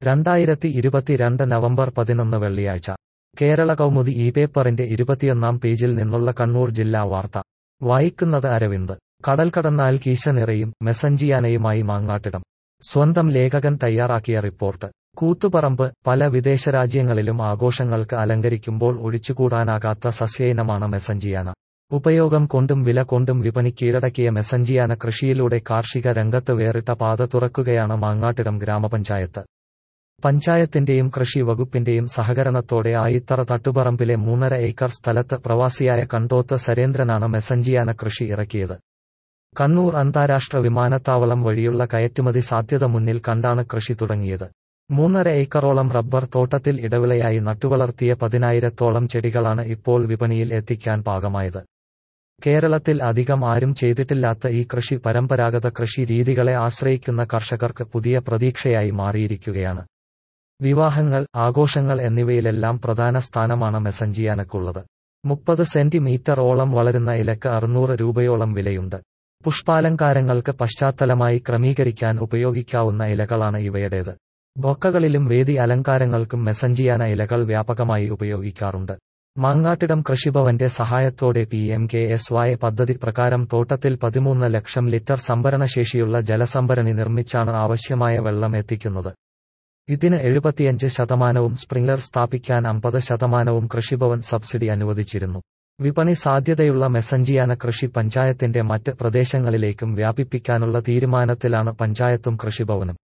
രണ്ടായിരത്തി ഇരുപത്തിരണ്ട് നവംബർ പതിനൊന്ന് വെള്ളിയാഴ്ച കേരള കൗമുദി ഈ പേപ്പറിന്റെ ഇരുപത്തിയൊന്നാം പേജിൽ നിന്നുള്ള കണ്ണൂർ ജില്ലാ വാർത്ത വായിക്കുന്നത് അരവിന്ദ് കടൽ കടന്നാൽ കീശ നിറയും മെസഞ്ചിയാനയുമായി മാങ്ങാട്ടിടം സ്വന്തം ലേഖകൻ തയ്യാറാക്കിയ റിപ്പോർട്ട് കൂത്തുപറമ്പ് പല വിദേശ രാജ്യങ്ങളിലും ആഘോഷങ്ങൾക്ക് അലങ്കരിക്കുമ്പോൾ ഒഴിച്ചുകൂടാനാകാത്ത സസ്യയിനമാണ് മെസഞ്ചിയാന ഉപയോഗം കൊണ്ടും വില കൊണ്ടും വിപണി കീഴടക്കിയ മെസഞ്ചിയാന കൃഷിയിലൂടെ കാർഷിക രംഗത്ത് വേറിട്ട പാത തുറക്കുകയാണ് മാങ്ങാട്ടിടം ഗ്രാമപഞ്ചായത്ത് പഞ്ചായത്തിന്റെയും കൃഷി വകുപ്പിന്റെയും സഹകരണത്തോടെ ആയിത്തറ തട്ടുപറമ്പിലെ മൂന്നര ഏക്കർ സ്ഥലത്ത് പ്രവാസിയായ കണ്ടോത്ത് സരേന്ദ്രനാണ് മെസഞ്ചിയാന കൃഷി ഇറക്കിയത് കണ്ണൂർ അന്താരാഷ്ട്ര വിമാനത്താവളം വഴിയുള്ള കയറ്റുമതി സാധ്യത മുന്നിൽ കണ്ടാണ് കൃഷി തുടങ്ങിയത് മൂന്നര ഏക്കറോളം റബ്ബർ തോട്ടത്തിൽ ഇടവിളയായി നട്ടുവളർത്തിയ പതിനായിരത്തോളം ചെടികളാണ് ഇപ്പോൾ വിപണിയിൽ എത്തിക്കാൻ പാകമായത് കേരളത്തിൽ അധികം ആരും ചെയ്തിട്ടില്ലാത്ത ഈ കൃഷി പരമ്പരാഗത കൃഷി രീതികളെ ആശ്രയിക്കുന്ന കർഷകർക്ക് പുതിയ പ്രതീക്ഷയായി മാറിയിരിക്കുകയാണ് വിവാഹങ്ങൾ ആഘോഷങ്ങൾ എന്നിവയിലെല്ലാം പ്രധാന സ്ഥാനമാണ് മെസഞ്ചിയാനക്കുള്ളത് മുപ്പത് സെന്റിമീറ്റർ ഓളം വളരുന്ന ഇലക്ക് അറുന്നൂറ് രൂപയോളം വിലയുണ്ട് പുഷ്പാലങ്കാരങ്ങൾക്ക് പശ്ചാത്തലമായി ക്രമീകരിക്കാൻ ഉപയോഗിക്കാവുന്ന ഇലകളാണ് ഇവയുടേത് ബൊക്കകളിലും വേദി അലങ്കാരങ്ങൾക്കും മെസഞ്ചിയാന ഇലകൾ വ്യാപകമായി ഉപയോഗിക്കാറുണ്ട് മാങ്ങാട്ടിടം കൃഷിഭവന്റെ സഹായത്തോടെ പി എം കെ എസ് വായ പദ്ധതി പ്രകാരം തോട്ടത്തിൽ പതിമൂന്ന് ലക്ഷം ലിറ്റർ സംഭരണശേഷിയുള്ള ജലസംഭരണി നിർമ്മിച്ചാണ് ആവശ്യമായ വെള്ളം എത്തിക്കുന്നത് ഇതിന് എഴുപത്തിയഞ്ച് ശതമാനവും സ്പ്രിംഗ്ലർ സ്ഥാപിക്കാൻ അമ്പത് ശതമാനവും കൃഷിഭവൻ സബ്സിഡി അനുവദിച്ചിരുന്നു വിപണി സാധ്യതയുള്ള മെസഞ്ചിയാന കൃഷി പഞ്ചായത്തിന്റെ മറ്റ് പ്രദേശങ്ങളിലേക്കും വ്യാപിപ്പിക്കാനുള്ള തീരുമാനത്തിലാണ് പഞ്ചായത്തും കൃഷിഭവനും